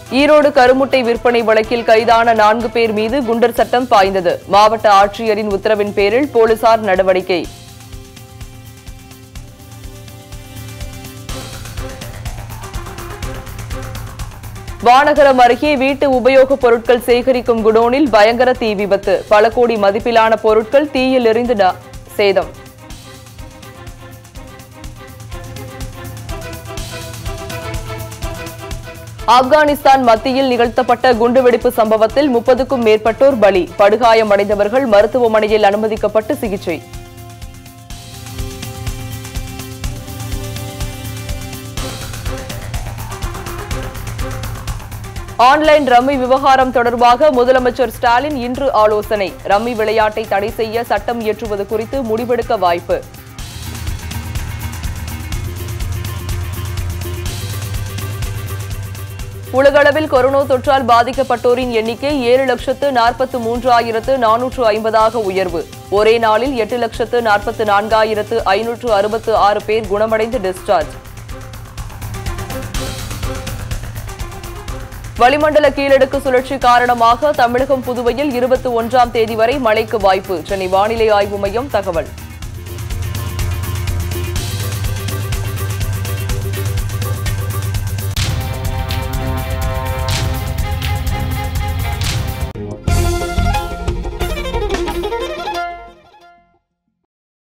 ஈரோடு கருமுட்டை விற்பனை வழக்கில் கைதான நான்கு பேர் மீது குண்டர் சட்டம் பாய்ந்தது மாவட்ட ஆட்சியரின் உத்தரவின் பேரில் போலீசார் நடவடிக்கை வானகரம் அருகே வீட்டு உபயோகப் பொருட்கள் சேகரிக்கும் குடோனில் பயங்கர தீ விபத்து பல கோடி மதிப்பிலான பொருட்கள் தீயில் எரிந்து நா- சேதம் ஆப்கானிஸ்தான் மத்தியில் நிகழ்த்தப்பட்ட குண்டுவெடிப்பு சம்பவத்தில் முப்பதுக்கும் மேற்பட்டோர் பலி படுகாயமடைந்தவர்கள் மருத்துவமனையில் அனுமதிக்கப்பட்டு சிகிச்சை ஆன்லைன் ரம்மி விவகாரம் தொடர்பாக முதலமைச்சர் ஸ்டாலின் இன்று ஆலோசனை ரம்மி விளையாட்டை தடை செய்ய சட்டம் இயற்றுவது குறித்து முடிவெடுக்க வாய்ப்பு உலகளவில் கொரோனா தொற்றால் பாதிக்கப்பட்டோரின் எண்ணிக்கை ஏழு லட்சத்து நாற்பத்து மூன்றாயிரத்து நானூற்று ஐம்பதாக உயர்வு ஒரே நாளில் எட்டு லட்சத்து நாற்பத்து நான்காயிரத்து ஐநூற்று அறுபத்து ஆறு பேர் குணமடைந்து டிஸ்சார்ஜ் வளிமண்டல கீழடுக்கு சுழற்சி காரணமாக தமிழகம் புதுவையில் இருபத்தி ஒன்றாம் தேதி வரை மழைக்கு வாய்ப்பு சென்னை வானிலை ஆய்வு மையம் தகவல்